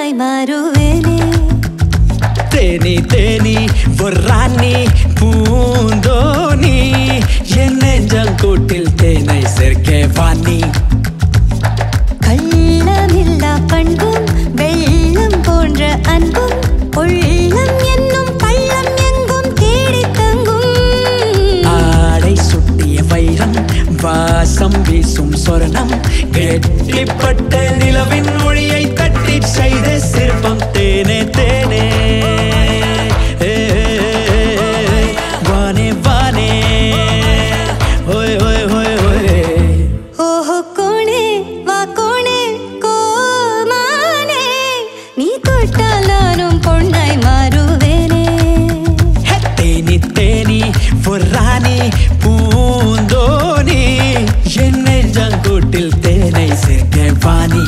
பொன்னாய் மாறுவேனே தேனி தேனி ஒரு ராணி பூந்தோனி என் நெஞ்சங்கூட்டில் தேனை சேர்க்கே வாணி கள்ளமில்லா பண்பும் வெள்ளம் போன்ற அன்பும் உள்ளம் என்னும் பள்ளம் எங்கும் தேடித் தங்கும் ஆடை சுட்டிய வைரம் வாசம் வீசும் சொர்ணம் கெட்டிப்பட்ட நிலவின் மொழியை தட்டி செய்த சிற்பம் தேனே தேனே ஏ, வானே வானே ஓய் ஓய் ஓய் ஓய் ஓஹோ கோணே வா கோணே கோமானே நீ தொட்டால் நானும் பொன்னாய் மாறுவேனே தேனி தேனி ஒரு ராணி பூந்தோனி என் நெஞ்சங்கூட்டில் தேனை சேர்க்க வாணி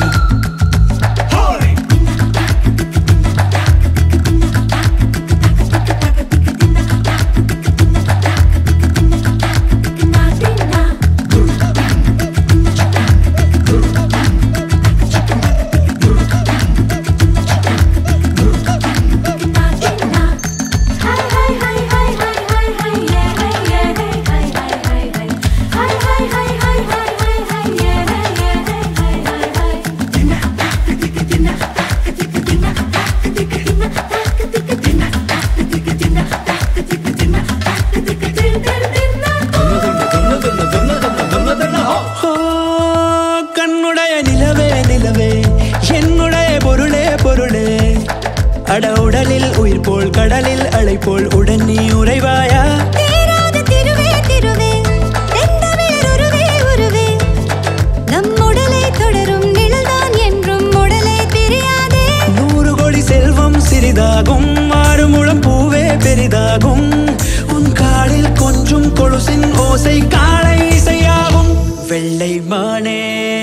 ஓ, கண்ணுடைய நிலவே நிலவே என்னுடைய பொருளே பொருளே அட உடலில் உயிர் போல் கடலில் அலை போல் உடன் நீ உறைவாயா தேராத திருவே திருவே தென்தமிழர் உருவே உருவே நம் உடலை தொடரும் நிழல்தான் என்றும் உடலை பிரியாதே நூறு கோடி செல்வம் சிறிதாகும் ஆறு முழம் பூவே பெரிதாகும் உன் காலில் கொஞ்சம் கொலுசின் ஓசை காலை இசையாகும் வெள்ளை மானே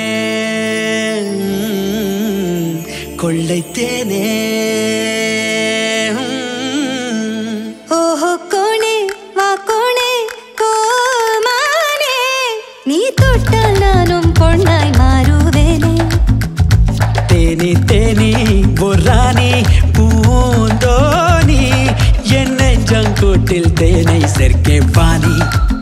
கொள்ளை தேனே ஓஹோ கோணே வா கோணே கோமானே நீ தொட்டால் நானும் பொன்னாய் மாறுவேனே தேனி தேனி ஒரு ராணி பூந்தோனி என் நெஞ்சங்கூட்டில் தேனை சேர்க்கே வாணி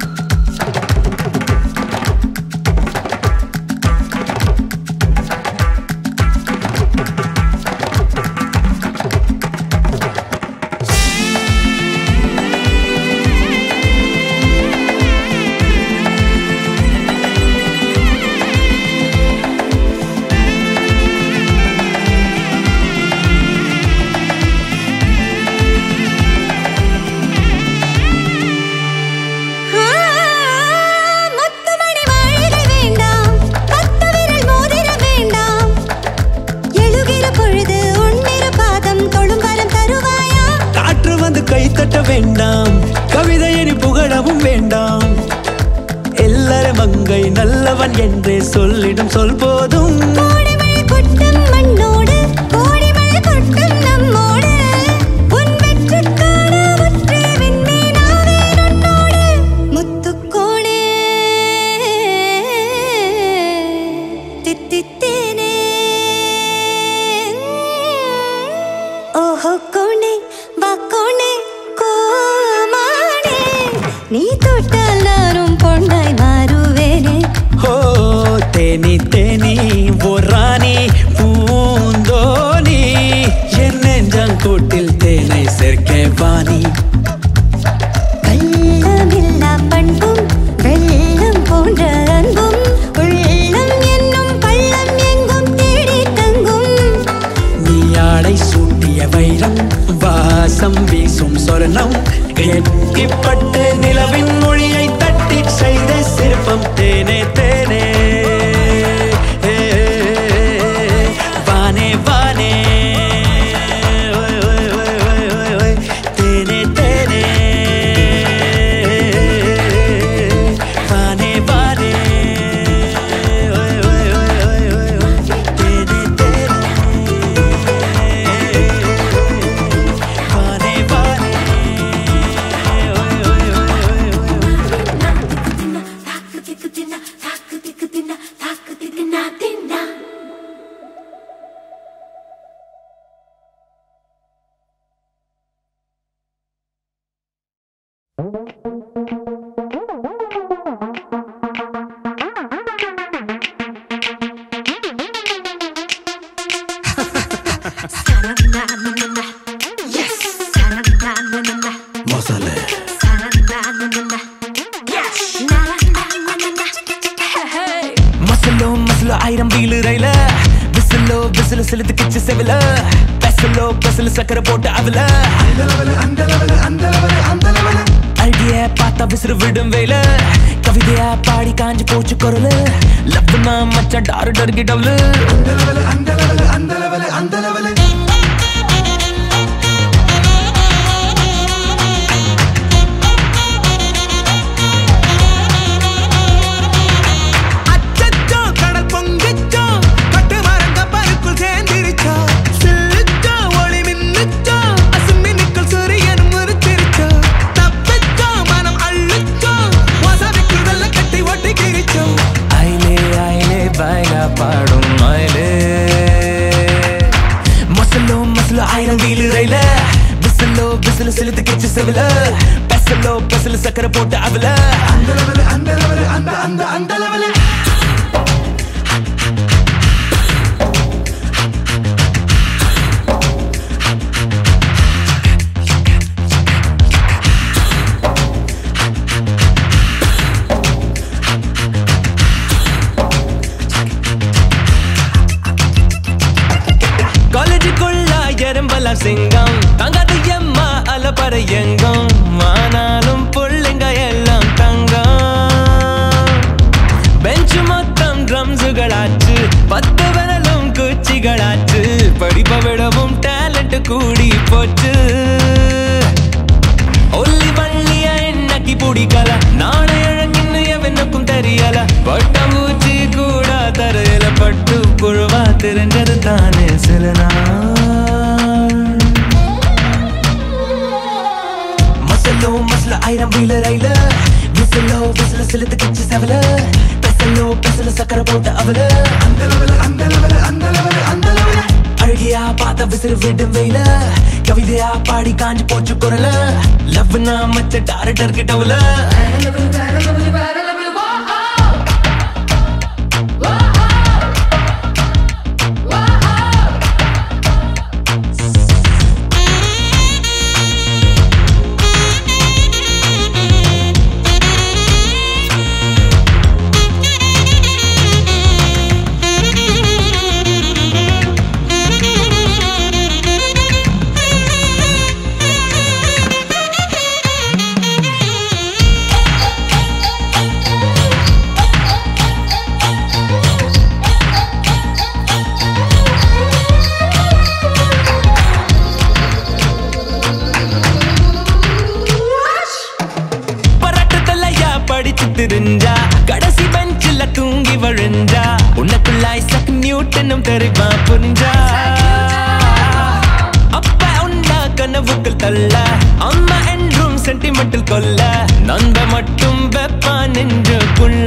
ஆ, முத்துமணி மாளிகை வேண்டாம் பத்து விரல் மோதிரம் வேண்டாம் எழுகிற பொழுது உன்னிரு பாதம் தொழும் வரம் தருவாயா காற்று வந்து கைத்தட்ட வேண்டாம் கவிதையனி புகழவும் வேண்டாம் எல்லாரும் மங்கை நல்லவன் என்றே சொல்லிடும் சொல் போதும் கோடிமழை கொட்டும் மண்ணோடு கோடிமழை கொட்டும் நம்மோடு உன் வெற்றிக்கான ஒற்றே விண்மீனாவே நன்னோடு முத்துக்கோணே தித்தித்தேனே ஓஹோ கோணே வா கோணே கோமானே நீ தொட்டால் நானும் பொன்னாய் மாறுவேனே ஓ தேனி தேனி ஒரு ராணி பூந்தோனி என் நெஞ்சங்கூட்டில் தேனை சேர்க்க வாணி கள்ளமில்லா பண்பும் வெள்ளம் போன்ற அன்பும் உள்ளம் என்னும் பள்ளம் எங்கும் தேடி தங்கும் நீ ஆடை சூட்டிய வைரம் வாசம் வீசும் சொர்ணம் கெட்டிப்பட்ட நிலவின் மொழியை தட்டி செய்த சிற்பம் தேனே தேனே ஏ, வானே வானே ஓய், ஓய், ஓய், ஓய், ஓய், ஓய். தேனே தேனே வானே வானே ஓய், ஓய், ஓய், ஓய், ஓய், ஓய். தேனே தேனே வானே வானே ஓய், ஓய், ஓய், ஓய், ஓய். மசாலே மசலோ மசலோ ஆயிரம் வீலு ரயில விசிலோ விசில செலுத்து கிச்சு செவில பெசலோ பெசல சக்கரை போட்டு அவல அழகிய பார்த்தா விசிறு விடும் வேல கவிதையா பாடி காஞ்சி போச்சு குரலு லவ்னா மச்சான் டாரு டர்கி டவுலு அச்சச்சோ கடல் பொங்கிச்சோ கட்டு மரம் கப்பலுக்குள் சேர்ந்திருச்சோ சில்லுச்சோ ஒளி மின்னுச்சோ அசுமினுக்குள் சூரியன் முறிச்சிருச்சோ தப்பிச்சோ மனம் அள்ளுச்சோ வசதிக்குள் வெள்ள கட்டி ஒட்டி கிரிச்சோ ஐலே ஐலே பாய்லா பாடும் ஐலே மசலோ மசலோ ஆயிரம் வீலு ரயில விசிலோ விசில செலுத்து கிச்சு செவில பெசலோ பெசல சக்கரை போட்டு அவல காலேஜுக்குள்ள எறும்பெல்லாம் சிங்கம் தங்காது எம்மா அலப்பற எங்கும் ஆனாலும் பிள்ளைங்க எல்லாம் தங்கம் பெஞ்சு மொத்தம் ட்ரம்ஸுகளாச்சு பத்து விரலும் குச்சிகளாச்சு படிப்பை விடவும் டேலண்ட் கூடி போச்சு ஒல்லி வள்ளிய என்னக்கி பிடிக்கல நாளை அழகின்னு எவனுக்கும் தெரியல பட்டாம்பூச்சி கூட தரையில பட்டு புழுவா தெரிஞ்சது தானே சில நாள் மசலோ மசல ஆயிரம் வீல ரயில விசிலோ விசில செலுத்து கிச்சு செவல பெசலோ பெசல சக்கரை போட்டு அவல அழகியா பார்த்த விசிறு விடும் வெயில கவிதையா பாடி காஞ்சி போச்சு குரல லவ்னா மச்ச டாரட்டர் கிட்டவுல பரட்டத்தலையா படிச்சு தெரிஞ்சா கடைசி பெஞ்சில் தூங்கி வழிஞ்சா உனக்குள்ள ஐசக் நியூட்டனும் தெரிவா புரிஞ்சா அப்ப உன்னா கனவுகள் தள்ள அம்மா என்றும் சென்டிமெண்டில் கொல்ல நண்ப மட்டும் வெப்பா நெஞ்சுக்குள்ள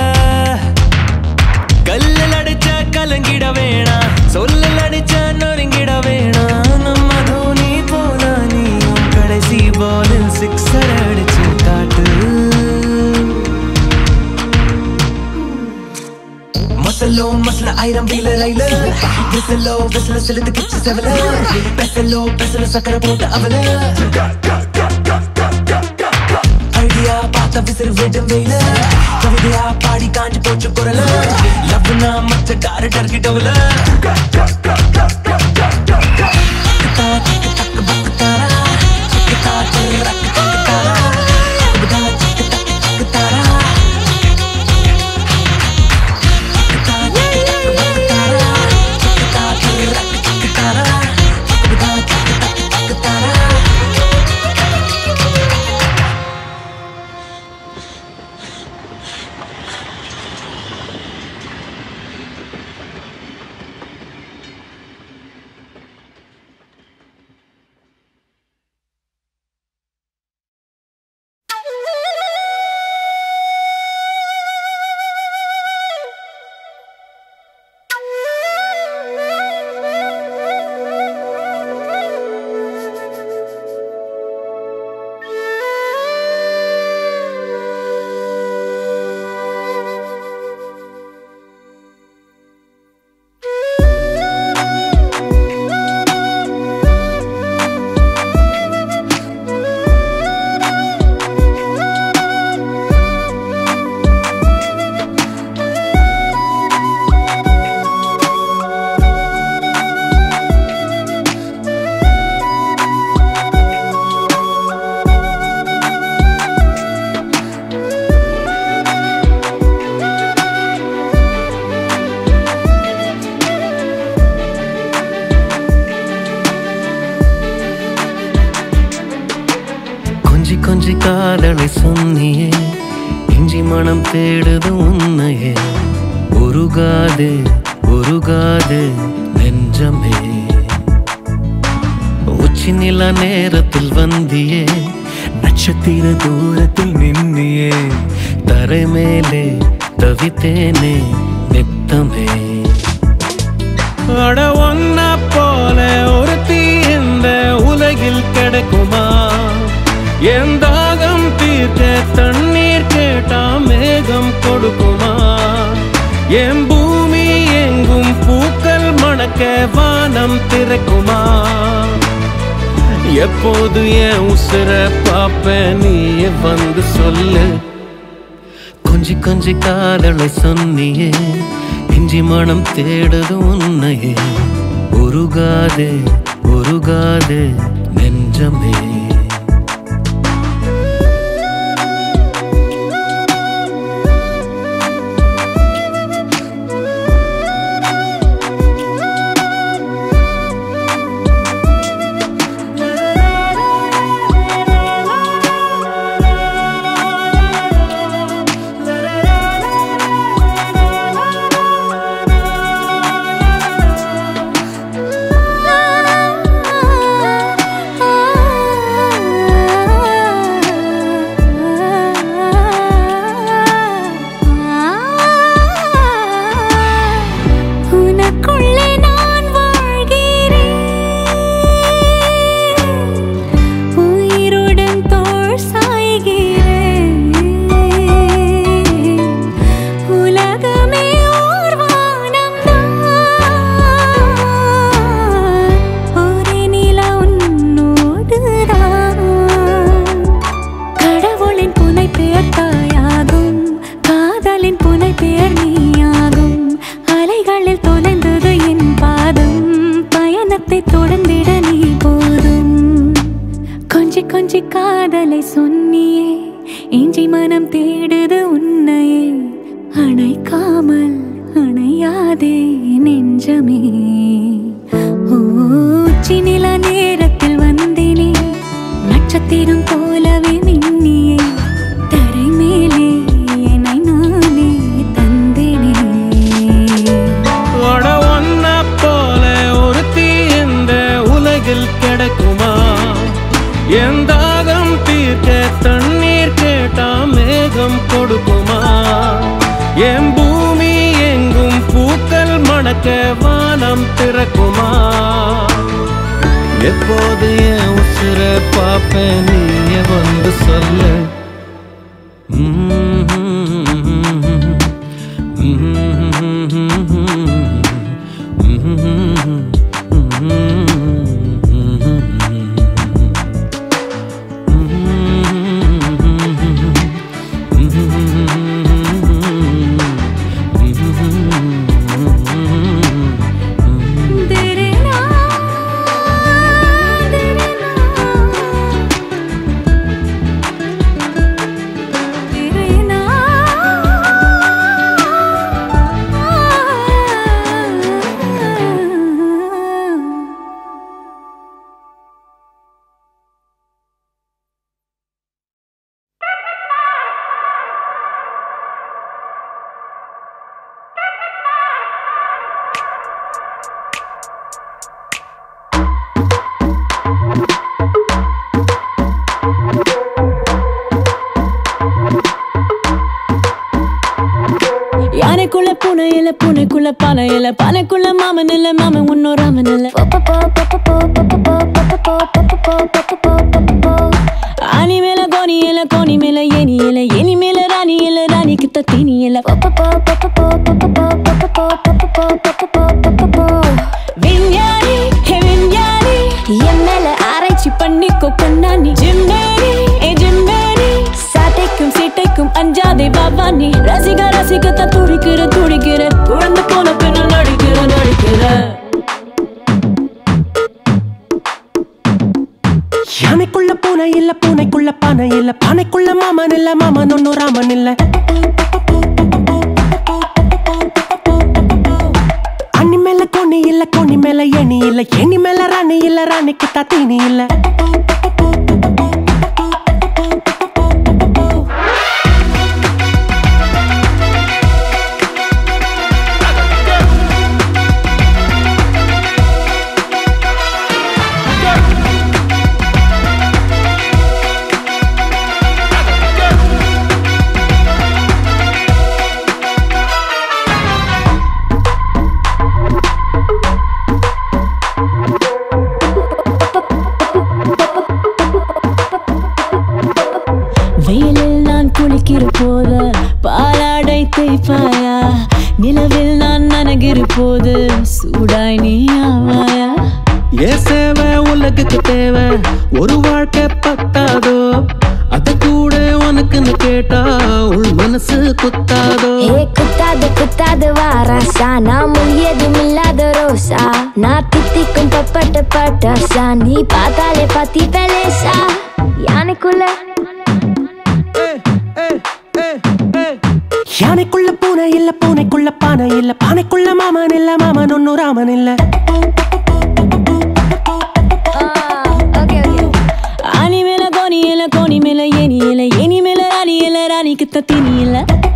கல்லில் அடிச்ச கலங்கிட வேணாம் சொல்லில் அடிச்ச நொறுங்கிட வேணாம் நம்ம தோனி போல நீயும் கடைசி பாலில் சிக்ஸர் அடிச்சு காட்டு மசலோ மசல ஆயிரம் வீல ரயில விசலோ விசல செலுத்து கிச்சு செவல பெசலோ பெசல சக்கரை போட்டு அவல அழகியா பார்த்த விசிறு விடும் வெயில கவிதையா பாடி காஞ்சி போச்சு குரல லவ்னா மச்ச டாரு டர்கிட்டவுல காதலை சொன்னியே இஞ்சி மனம் தேடுது உன்னையே உருகாது உருகாது நெஞ்சமே உச்சி நில நேரத்தில் வந்தியே நட்சத்திர தூரத்தில் நின்னியே தரை மேலே தவித்தேனே நித்தமே அட ஒன்ன போல ஒருத்தி இந்த உலகில் கிடைக்குமா என் தாகம் தீர்க்க தண்ணீர் கேட்டா மேகம் கொடுக்குமா என் பூமி எங்கும் பூக்கள் மணக்க வானம் திறக்குமா எப்போது என் உசுர பாப்ப நீ வந்து சொல்லு கொஞ்சி கொஞ்சி காதலை சொன்னியே இஞ்சி மனம் தேடுது உன்னையே உருகாதே உருகாதே நெஞ்சமே உனக்குள்ளே நான் வாழ்கிறேன் உயிருடன் தோள் சாய்கிறேன் உலகமே ஓர் வானம்தான் ஒரே நிலா உன்னோடுதான் கடவுளின் புனை பெயர் தாயாகும் காதலின் புனை பெயர் நீயாகும் அலைகளில் தொலைந்தது என் பாதம் பயணத்தை தொடர்ந்திட நீ போதும் கொஞ்சி கொஞ்சி காதலை சொன்னியே இஞ்சி மனம் தேடுது உன்னையே அணைக்காமல் அணையாதே நெஞ்சமே உச்சி நில நேரத்தில் வந்தினே நட்சத்திரம் போலவே மின்னியே தரை மேலே என்னை நானே தந்தினே அட ஒன்ன போல ஒருத்தி இந்த உலகில் கிடைக்குமா என் தாகம் தீர்க்க தண்ணீர் கேட்டா மேகம் கொடுக்குமா என் பூமி எங்கும் பூக்கள் மணக்க வானம் திறக்குமா எப்போது என் உசுர பாப்ப நீ வந்து சொல்லு திரினா திரினா திரினா யானைக்குள்ள பூனை இல்ல பூனைக்குள்ள பானை இல்ல பானைக்குள்ள மாமன் இல்ல மாமன் உன்னோர் ராமன் இல்ல ஆனி மேல கோனி இல்ல கோனி மேல ஏனி இல்ல ஏனி மேல ராணி இல்ல ராணிக்கு தத்தீனி இல்ல விஞ்ஞானி ஹே விஞ்ஞானி என் மேல ஆராய்ச்சி பண்ணிக்கோ கண்ணாணி ஜிம்மேரி ஏ ஜிம்மேரி சாட்டைக்கும் சீட்டைக்கும் அஞ்சாதே பாபா நீ ரசிக ரசிகத்த துடிக்கிற துடிக்கிற குழந்தை போன பின்ன நடிக்கிற நடிக்கிற யானைக்குள்ள பூனை இல்ல பூனைக்குள்ள பானை இல்ல பானைக்குள்ள மாமன் இல்ல மாமன் ஒன்னும் ராமன் இல்ல அண்ணி மேல கோணி இல்ல கோணி மேல எணி இல்ல எணி மேல ராணி இல்ல ராணிக்கு தத்தீனி இல்ல போது சூடாய் நீ ஆவாயா ஏ சேவை உலகுக்கு தேவை ஒரு வாழ்க்கை பத்தாதோ அத கூட உனக்குன்னு கேட்டா உள் மனசு குத்தாதோ ஏ குத்தாது குத்தாது வாராசா நான் முழியதும் இல்லாத ரோசா நான் தித்திக்கும் பப்பட்ட பட்டாசா நீ பார்த்தாலே பத்தி பெலேசா யானைக்குள்ள யானைக்குள்ள பூனை இல்ல பூனைக்குள்ள பானை இல்ல பானைக்குள்ள மாமன் இல்ல மாமன் ஒன்னு ராமன் இல்ல ஓகே ஓகே ஆனி மேல கோனி இல்ல கோனி மேல ஏனி இல்ல ஏனி மேல ராணி இல்ல ராணிக்கு தத்தினி இல்ல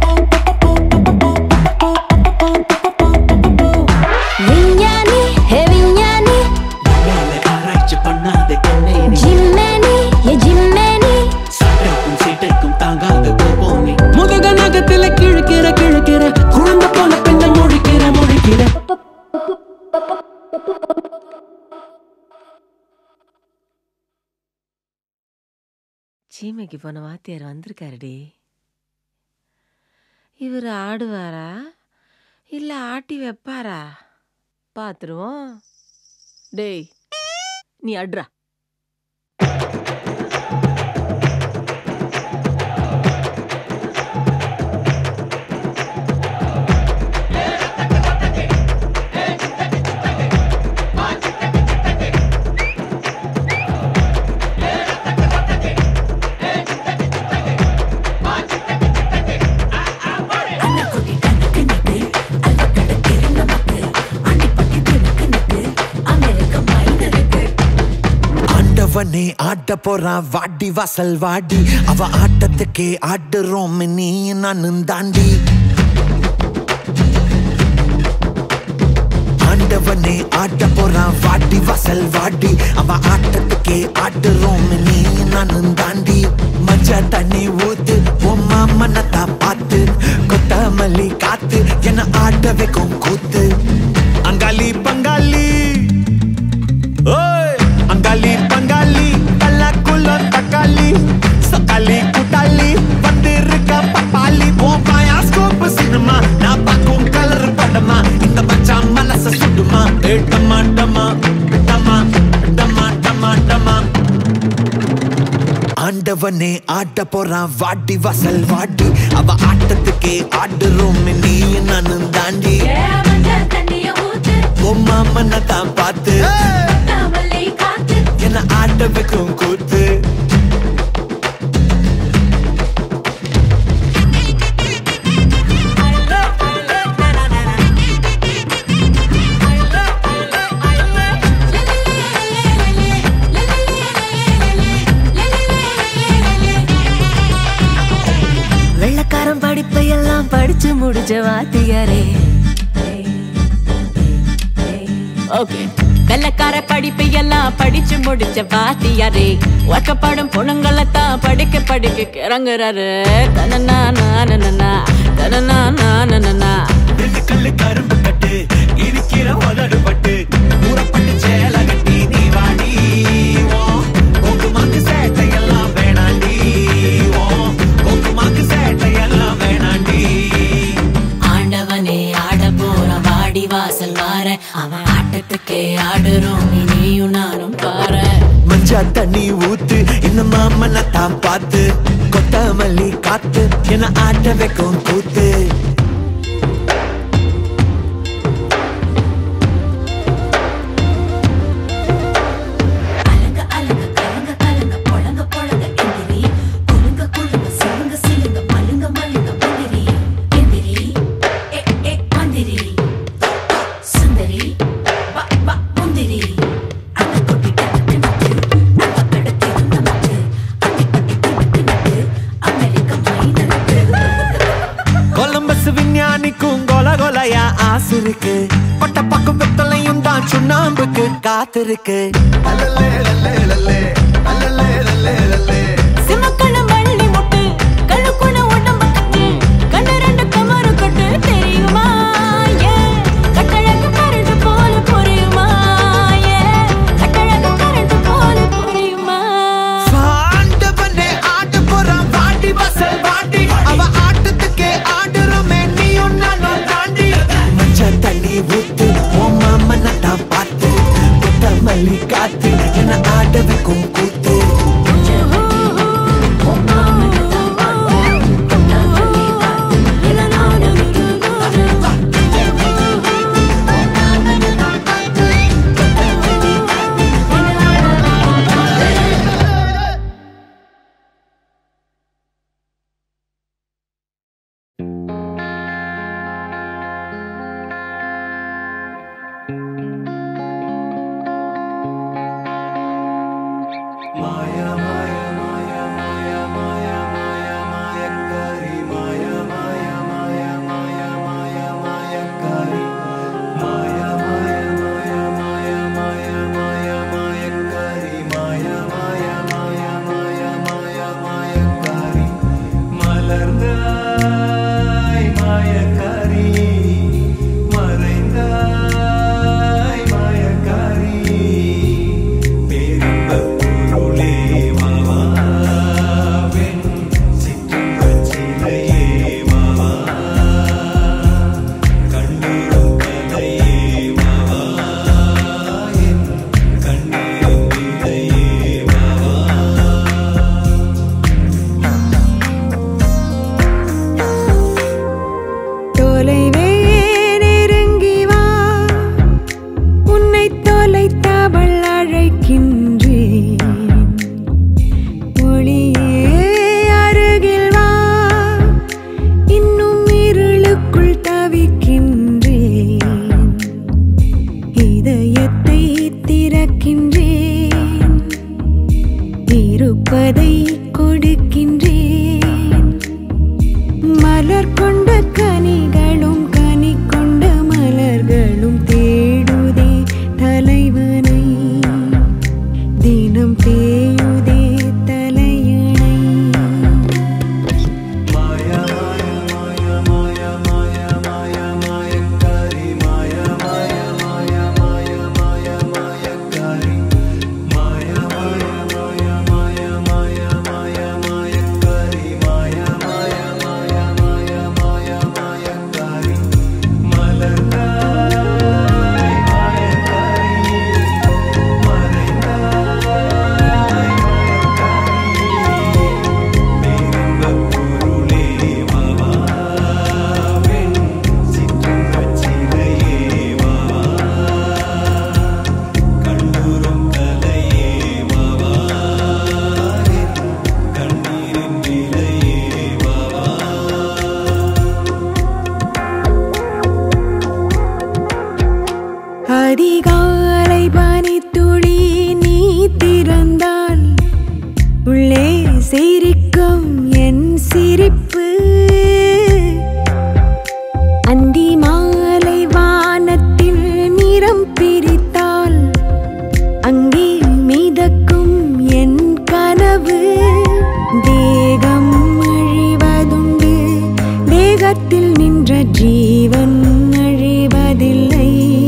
விஞ்ஞானி ஹே விஞ்ஞானி மேலே ஆராய்ச்சி பண்ணாத கண்ணே நீ ஜிம்மேனி ஏ ஜிம்மேனி சட்டைக்கும் சீட்டைக்கும் தாங்காத போனே முதுக நகத்துல கிழக்கிற கிழக்கிற குழந்தை போல பெண்ணை முழிக்கிற முழிக்கிற சீமைக்கு போன வாத்தியார் வந்திருக்காருடி இவர் ஆடுவாரா இல்லை ஆட்டி வைப்பாரா பார்த்துருவோம் டேய் நீ அட்ரா ஆண்டவனே ஆட்ட போறான் வாடி வாசல் வாடி அவ ஆட்டத்துக்கே ஆடுறோம் நீ நானும் தாண்டி ஆண்டவனே ஆட்ட போறான் வாடி வாசல் வாடி அவ ஆட்டத்துக்கே ஆடுறோம் நீ நானும் தாண்டி மஜா தண்ணி ஊத்து உம்மா மனத்தா பார்த்து கொத்தமல்லி காத்து என ஆட்ட வைக்கும் கூத்து அங்காளி பங்காளி ஓய் அங்காளி பங்காளி பல்லாக்குள்ள தக்காளி சக்காளி கூட்டாளி வந்திருக்க பப்பாளி ஓ பயாஸ்கோப் சினிமா நான் பார்க்கும் கலர் படமா இந்த மச்சான் மனச சுடுமா ஏ டமா டமா டமா டமா டமா டமா ஆண்டவனே ஆட்ட போறான் வாடி வாசல் வாடி அவ ஆட்டத்துக்கே ஆடுறோம் நீ நானும் தாண்டி உம்மா மன்ன தான் பார்த்து என்ன ஆட்ட வைக்கும் கூத்து வெள்ளக்காரன் படிப்பை எல்லாம் படிச்சு முடிச்ச வாத்தியாரே ஓகே வெள்ளக்கார படிப்பை எல்லாம் படிச்சு முடிச்ச வாத்தியாரே ஒர்க்கப்படும் பொண்ணுங்களை தான் படிக்க படிக்க கிறங்குறாரு தனனா நானனா தனனா நானனா ரெண்டு கல்லு கரும்பு கட்டு இருக்கிற உதடு பட்டு ஊறப்பட்டு சேல கட்டி நீ வாடி ஓ உக்குமாக்கு சேட்டை எல்லாம் வேணாண்டி ஓ உக்குமாக்கு சேட்டை எல்லாம் வேணாண்டி ஆண்டவனே ஆட போற வாடி வாசல் வார அவன் ஆட்டத்துக்கே ஆடுறோம் நீயும் நானும் பாரு மஞ்சா தண்ணி ஊத்து இந்த மாமனை தான் பார்த்து கொத்தமல்லி காத்து என்ன ஆட்ட வைக்கும் கூத்து கொலம்பஸ் விஞ்ஞானிக்கும் கொல கொலையா ஆசை இருக்கு பட்ட பக்கம் வெத்தலையும் தான் சுண்ணாம்புக்கு காத்திருக்கு சிமக்கண வள்ளி முட்டு கழுக்குண உடம்பு கட்டு கண்ணு ரெண்டு கமரு கட்டு தெரியுமா ஏ கட்டழகு கரண்டு போல புரியுமா ஏ கட்டழகு கரண்டு போல புரியுமா ஆண்டவனே ஆட்ட போறான் வாடி வாசல் வாடி அவ ஆட்டத்துக்கே ஆடுறோமே நீயும் நானும் தாண்டி மஞ்சள் தண்ணி ஊத்து காத்து என ஆட வைக்கும் கூத்து மலர்ந்தாய் மாயக்காரி மறைந்தாய் மாயக்காரி பேரின்பப் பொருளே வாவாவென் சிற்றம்பச் சிலையே வாவா கண்ணீரும் கலையே வாவா என் கண்ணீரும் விலையே வாவா தொலைவே நெருங்கி வா உன்னை தொலைத்தவள் அழைக்கின்றேன் ஒளியே அருகில் வா இன்னும் இருளுக்குள் தவிக்கின்றேன் இதயத்தை திறக்கின்றேன் இருப்பதை கொடுக்கின்றேன் மலர் கொண்ட கனிகளும் கனி கொண்ட மலர்களும் தேடுதே தலைவனை தினம் தேயுதே தலையணை அதிகாலை பனித்துளி நீ திறந்தால் உள்ளே சிரிக்கும் என் சிரிப்பு அந்தி மாலை வானத்தில் நிறம் பிரித்தால் அங்கே மிதக்கும் என் கனவு தேகம் அழிவதுண்டு தேகத்தில் நின்ற ஜீவன் அழிவதில்லை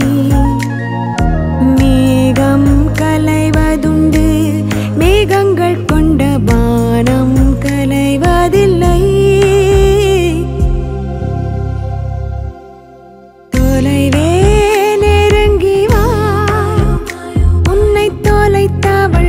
மேகம் கலைவதுண்டு மேகங்கள் கொண்ட வானம் கலைவதில்லை தொலைவே நெருங்கி வா உன்னை தொலைத்தவள்